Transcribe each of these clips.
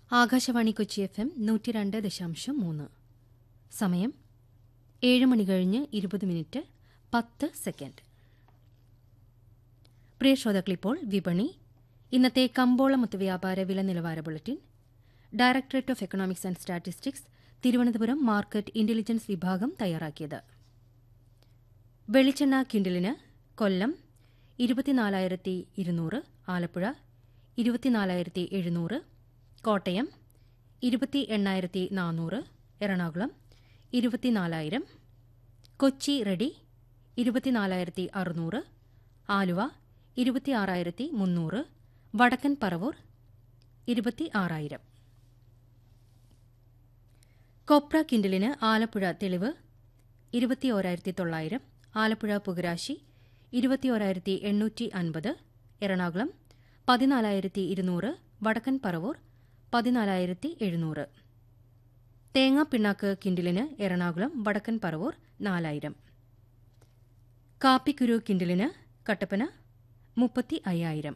Akashvani Kochi F M നൂറ്റി രണ്ട് ദശാംശം മൂന്ന് സമയം ഏഴ് മണി കഴിഞ്ഞ് ഇരുപത് മിനിറ്റ് പത്ത് സെക്കൻഡ് പ്രിയ ശ്രോതാക്കളിപ്പോൾ വിപണി ഇന്നത്തെ കമ്പോളമൊത്ത വ്യാപാര വില നിലവാര bulletin directorate of economics and statistics Thiruvananthapuram market intelligence വിഭാഗം തയ്യാറാക്കിയത് വെളിച്ചെണ്ണ കിൻഡിലിന് കൊല്ലം ഇരുപത്തിനാലായിരത്തി ഇരുന്നൂറ് ആലപ്പുഴ ഇരുപത്തിനാലായിരത്തി എഴുന്നൂറ് കോട്ടയം ഇരുപത്തി എണ്ണായിരത്തി നാനൂറ് എറണാകുളം ഇരുപത്തിനാലായിരം കൊച്ചി റെഡി ഇരുപത്തിനാലായിരത്തി അറുന്നൂറ് ആലുവ ഇരുപത്തിയാറായിരത്തി മുന്നൂറ് വടക്കൻ പറവൂർ ഇരുപത്തി ആറായിരം കൊപ്ര കിൻഡലിന് ആലപ്പുഴ തെളിവ് ഇരുപത്തിയോരായിരത്തി തൊള്ളായിരം ആലപ്പുഴ പുകരാശി ഇരുപത്തിയോരായിരത്തി എണ്ണൂറ്റി അൻപത് എറണാകുളം പതിനാലായിരത്തി ഇരുന്നൂറ് വടക്കൻ പറവൂർ പതിനാലായിരത്തി എഴുന്നൂറ് തേങ്ങാപ്പിണ്ണാക്ക് കിൻഡിലിന് എറണാകുളം വടക്കൻ പറവൂർ നാലായിരം കാപ്പിക്കുരു കിൻഡിലിന് കട്ടപ്പന മുപ്പത്തി അയ്യായിരം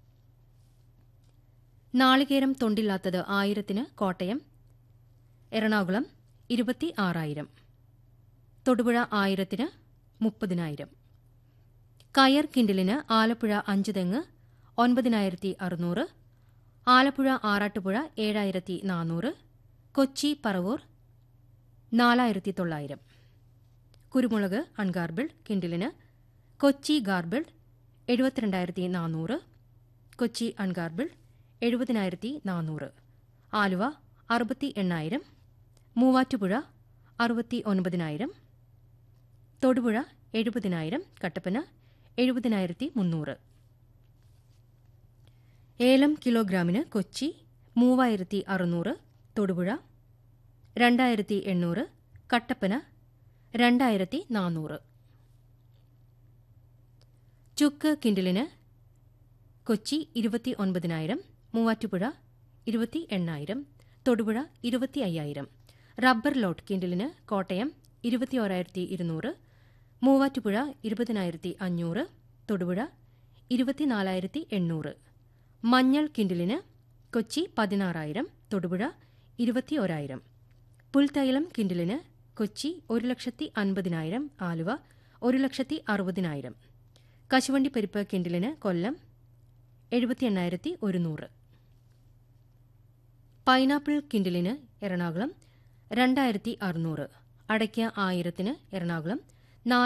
നാളികേരം തൊണ്ടില്ലാത്തത് ആയിരത്തിന് കോട്ടയം എറണാകുളം ഇരുപത്തി ആറായിരം തൊടുപുഴ ആയിരത്തിന് മുപ്പതിനായിരം കയർ കിൻഡിലിന് ആലപ്പുഴ അഞ്ച് തെങ്ങ് ഒൻപതിനായിരത്തി അറുന്നൂറ് ആലപ്പുഴ ആറാട്ടുപുഴ ഏഴായിരത്തി നാനൂറ് കൊച്ചി പറവൂർ നാലായിരത്തി തൊള്ളായിരം കുരുമുളക് അൺഗാർബിൾഡ് കിൻഡിലിന് കൊച്ചി ഗാർബിൾഡ് എഴുപത്തിരണ്ടായിരത്തി നാനൂറ് കൊച്ചി അൺഗാർബിൾഡ് എഴുപതിനായിരത്തി നാനൂറ് ആലുവ അറുപത്തി എണ്ണായിരം മൂവാറ്റുപുഴ അറുപത്തി ഒൻപതിനായിരം തൊടുപുഴ എഴുപതിനായിരം കട്ടപ്പന എഴുപതിനായിരത്തി മുന്നൂറ് ഏലം കിലോഗ്രാമിന് കൊച്ചി മൂവായിരത്തി അറുന്നൂറ് തൊടുപുഴ രണ്ടായിരത്തി എണ്ണൂറ് കട്ടപ്പന രണ്ടായിരത്തി നാനൂറ് ചുക്ക് കിൻഡിലിന് കൊച്ചി ഇരുപത്തി ഒൻപതിനായിരം മൂവാറ്റുപുഴ ഇരുപത്തി എണ്ണായിരം തൊടുപുഴ ഇരുപത്തി അയ്യായിരം റബ്ബർ ലോട്ട് കിൻഡിലിന് കോട്ടയം ഇരുപത്തിയോരായിരത്തി ഇരുന്നൂറ് മൂവാറ്റുപുഴ ഇരുപതിനായിരത്തി അഞ്ഞൂറ് തൊടുപുഴ ഇരുപത്തിനാലായിരത്തി എണ്ണൂറ് മഞ്ഞൾ കിൻഡിലിന് കൊച്ചി പതിനാറായിരം തൊടുപുഴ ഇരുപത്തിയോരായിരം പുൽത്തൈലം കിൻഡിലിന് കൊച്ചി ഒരു ലക്ഷത്തി അൻപതിനായിരം ആലുവ ഒരു ലക്ഷത്തി അറുപതിനായിരം കശുവണ്ടി പരിപ്പ് കിൻഡിലിന് കൊല്ലം എഴുപത്തി എണ്ണായിരത്തി ഒരുന്നൂറ് പൈനാപ്പിൾ കിൻഡിലിന് എറണാകുളം രണ്ടായിരത്തി അറുന്നൂറ് അടയ്ക്ക ആയിരത്തിന് എറണാകുളം